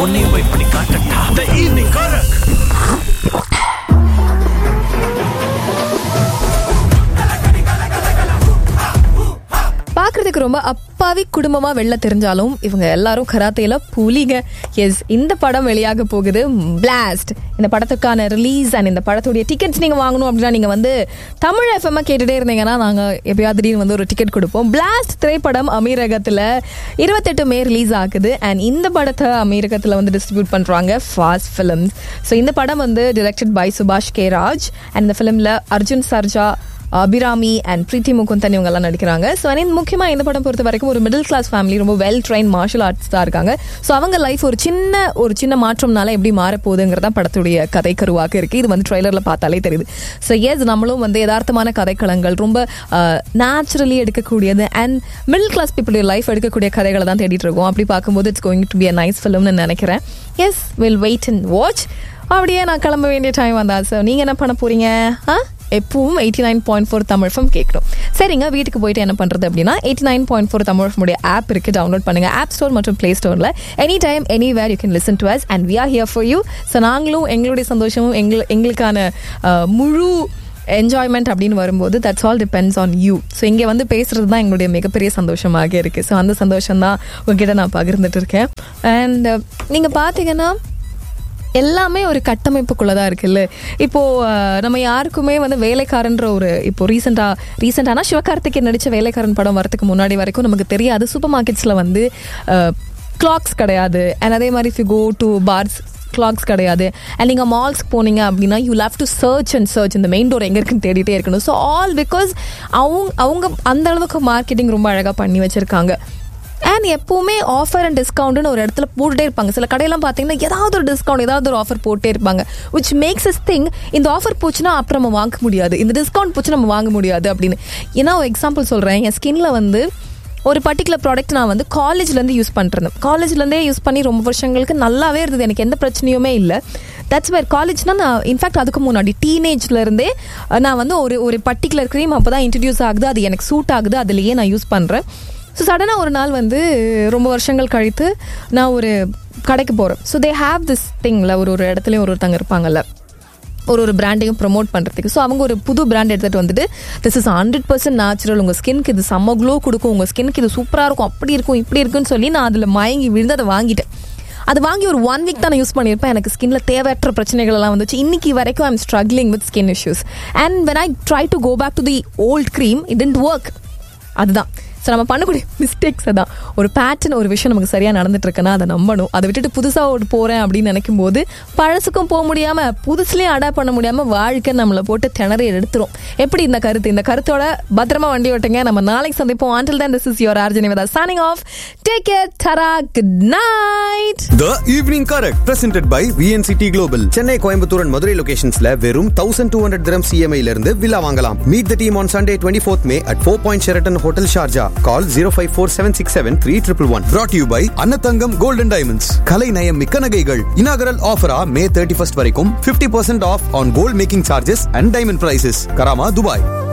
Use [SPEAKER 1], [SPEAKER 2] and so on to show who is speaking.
[SPEAKER 1] உன்னையும் போய் பண்ணி காட்டட்டா த ஈவினிங் கரக்
[SPEAKER 2] பார்க்கறதுக்கு ரொம்ப அப்பாவி குடும்பமா வெளில தெரிஞ்சாலும் இவங்க எல்லாரும் கராத்தேல புலிங்க எஸ் இந்த படம் வெளியாக போகுது பிளாஸ்ட் இந்த படத்துக்கான ரிலீஸ் அண்ட் இந்த படத்துடைய டிக்கெட்ஸ் நீங்க வாங்கணும் அப்படின்னா நீங்க வந்து தமிழ் எஃப்எம் கேட்டுட்டே இருந்தீங்கன்னா நாங்க எப்பயாவது திடீர்னு வந்து ஒரு டிக்கெட் கொடுப்போம் பிளாஸ்ட் திரைப்படம் அமீரகத்துல இருபத்தெட்டு மே ரிலீஸ் ஆகுது அண்ட் இந்த படத்தை அமீரகத்துல வந்து டிஸ்ட்ரிபியூட் பண்றாங்க ஃபாஸ்ட் ஃபிலிம்ஸ் ஸோ இந்த படம் வந்து directed by Subash K Raj and இந்த ஃபிலிம்ல அர்ஜுன் சர்ஜா அபிராமி அண்ட் பிரீத்தி முகுந்தன் இவங்க எல்லாம் நடிக்கிறாங்க ஸோ அண்ட் முக்கியமாக இந்த படம் பொறுத்த வரைக்கும் ஒரு மிடில் கிளாஸ் ஃபேமிலி ரொம்ப வெல் ட்ரைன் மார்ஷல் ஆர்ட்ஸ் தான் இருக்காங்க ஸோ அவங்க லைஃப் ஒரு சின்ன ஒரு சின்ன மாற்றம்னால எப்படி மாறப்போகுதுங்கிறதா படத்துடைய கதை கருவாக இருக்கு இது வந்து ட்ரெய்லரில் பார்த்தாலே தெரியுது ஸோ எஸ் நம்மளும் வந்து யதார்த்தமான கதைக்களங்கள் ரொம்ப நேச்சுரலி எடுக்கக்கூடியது அண்ட் மிடில் கிளாஸ் பீப்புளுடைய லைஃப் எடுக்கக்கூடிய கதைகளை தான் தேடிட்டு இருக்கோம் அப்படி பார்க்கும்போது it's going to be a nice ஃபிலிம்னு நினைக்கிறேன் yes will wait and watch அப்படியே நான் கிளம்ப வேண்டிய டைம் வந்தா சார் நீங்கள் என்ன பண்ண போறீங்க ஆ எப்பவும் eighty nine point four Tamil FM கேட்கணும் சரிங்க வீட்டுக்கு போயிட்டு என்ன பண்ணுறது அப்படின்னா eighty nine point four Tamil ஃபம்முடைய ஆப் இருக்குது டவுன்லோட் பண்ணுங்க ஆப் ஸ்டோர் மற்றும் ப்ளே ஸ்டோரில் anytime anywhere you can listen to us and we are here for you so நாங்களும் எங்களுடைய சந்தோஷமும் எங்கள் எங்களுக்கான அஹ், முழு என்ஜாய்மெண்ட் அப்படின்னு வரும்போது that's all depends on you so இங்கே வந்து பேசுறது தான் எங்களுடைய மிகப்பெரிய சந்தோஷமாக இருக்குது ஸோ அந்த சந்தோஷம் தான் உங்ககிட்ட நான் பகிர்ந்துட்டு இருக்கேன் அண்ட் நீங்கள் பார்த்தீங்கன்னா எல்லாமே ஒரு கட்டமைப்புக்குள்ள தான் இருக்குல்ல இப்போ அஹ், நம்ம யாருக்குமே வந்து வேலைக்காரன்ற ஒரு இப்போ ரீசெண்டா ரீசெண்டானா சிவகார்த்திகேயன் நடிச்ச வேலைக்காரன் படம் வரதுக்கு முன்னாடி வரைக்கும் நமக்கு தெரியாது சூப்பர் மார்க்கெட்ஸ்ல வந்து கிளாக்ஸ் கிடையாது அண்ட் அதே மாதிரி if you go to bars clubs கிடையாது அண்ட் நீங்கள் மால்ஸ்க்கு போனீங்க அப்படின்னா you have to search and search இந்த மெயின் டோர் எங்கே இருக்குன்னு தேடிட்டே இருக்கணும் ஸோ ஆல் பிகாஸ் அவங்க அவங்க அந்த அளவுக்கு மார்க்கெட்டிங் ரொம்ப அழகாக பண்ணி வச்சிருக்காங்க அண்ட் எப்பவுமே ஆஃபர் அண்ட் டிஸ்கவுண்ட்னு ஒரு இடத்துல போட்டுட்டே இருப்பாங்க சில கடையெல்லாம் பார்த்தீங்கன்னா ஏதாவது ஒரு டிஸ்கவுண்ட் ஏதாவது ஒரு ஆஃபர் போட்டே இருப்பாங்க விச் மேக்ஸ் இஸ் திங் இந்த ஆஃபர் போச்சுன்னா அப்புறம் நம்ம வாங்க முடியாது இந்த டிஸ்கவுண்ட் போச்சு நம்ம வாங்க முடியாது அப்படின்னு ஏன்னா ஒரு எக்ஸாம்பிள் சொல்கிறேன் என் ஸ்கின்ல வந்து ஒரு பர்டிகுலர் ப்ராடக்ட் நான் வந்து காலேஜ்லேருந்து யூஸ் பண்ணிருந்தேன் காலேஜ்லேருந்தே யூஸ் பண்ணி ரொம்ப வருஷங்களுக்கு நல்லாவே இருந்தது எனக்கு எந்த பிரச்சனையுமே இல்லை தட்ஸ் வேர் காலேஜ்னா நான் இன்ஃபேக்ட் அதுக்கு முன்னாடி டீனேஜ்லேருந்தே நான் வந்து ஒரு ஒரு பர்டிகுலர் க்ரீம் அப்போ தான் இன்ட்ரடியூஸ் ஆகுது அது எனக்கு சூட் ஆகுது அதுலேயே நான் யூஸ் பண்ணுறேன் ஸோ சடனாக ஒரு நாள் வந்து ரொம்ப வருஷங்கள் கழித்து நான் ஒரு கடைக்கு போகிறேன் ஸோ தே ஹாவ் திஸ் திங்கில் ஒரு ஒரு இடத்துலையும் ஒரு ஒருத்தங்க இருப்பாங்கல்ல ஒரு ஒரு பிராண்டையும் ப்ரொமோட் பண்ணுறதுக்கு ஸோ அவங்க ஒரு புது பிராண்ட் எடுத்துகிட்டு வந்துட்டு this is hundred percent natural உங்கள் ஸ்கின்க்கு இது செம்ம க்ளோ கொடுக்கும் உங்கள் ஸ்கின்க்கு இது சூப்பராக இருக்கும் அப்படி இருக்கும் இப்படி இருக்குன்னு சொல்லி நான் அதில் மயங்கி விழுந்து அதை வாங்கிட்டேன் அது வாங்கி ஒரு ஒன் வீக் தான் நான் யூஸ் பண்ணியிருப்பேன் எனக்கு ஸ்கின்ல தேவையற்ற பிரச்சனைகள் எல்லாம் வந்துச்சு இன்னைக்கு வரைக்கும் I'm struggling with skin issues and when I try to go back to the old cream it didn't work அதுதான் ஸோ நம்ம பண்ணக்கூடிய மிஸ்டேக்ஸ் தான் ஒரு பேட்டர்ன் ஒரு விஷயம் நமக்கு சரியாக நடந்துட்டு இருக்குன்னா அதை நம்பணும் அதை விட்டுட்டு புதுசாக ஒரு போகிறேன் அப்படின்னு நினைக்கும் போது பழசுக்கும் போக முடியாமல் புதுசுலேயும் அடாப்ட் பண்ண முடியாமல் வாழ்க்கை நம்மளை போட்டு திணறி எடுத்துரும் எப்படி இந்த கருத்து இந்த கருத்தோட பத்திரமா வண்டி ஓட்டுங்க நம்ம நாளைக்கு சந்திப்போம் until then this is your ஆர்ஜினி விதா signing off take care tara good night
[SPEAKER 3] The Evening Correct presented by VNCT Global Chennai Coimbatore and Madurai லொகேஷன்ஸ்ல வெறும் thousand two hundred dirham CMI இருந்து வில்லா வாங்கலாம் meet the team on Sunday twenty fourth May at four point Sheraton hotel Sharjah call zero five four seven six seven three triple one brought you by Annathangam golden diamonds கலை நயம் மிக்க நகைகள் inaugural ஆஃபரா May thirty first வரைக்கும் 50% percent off on gold making charges and diamond prices Karama Dubai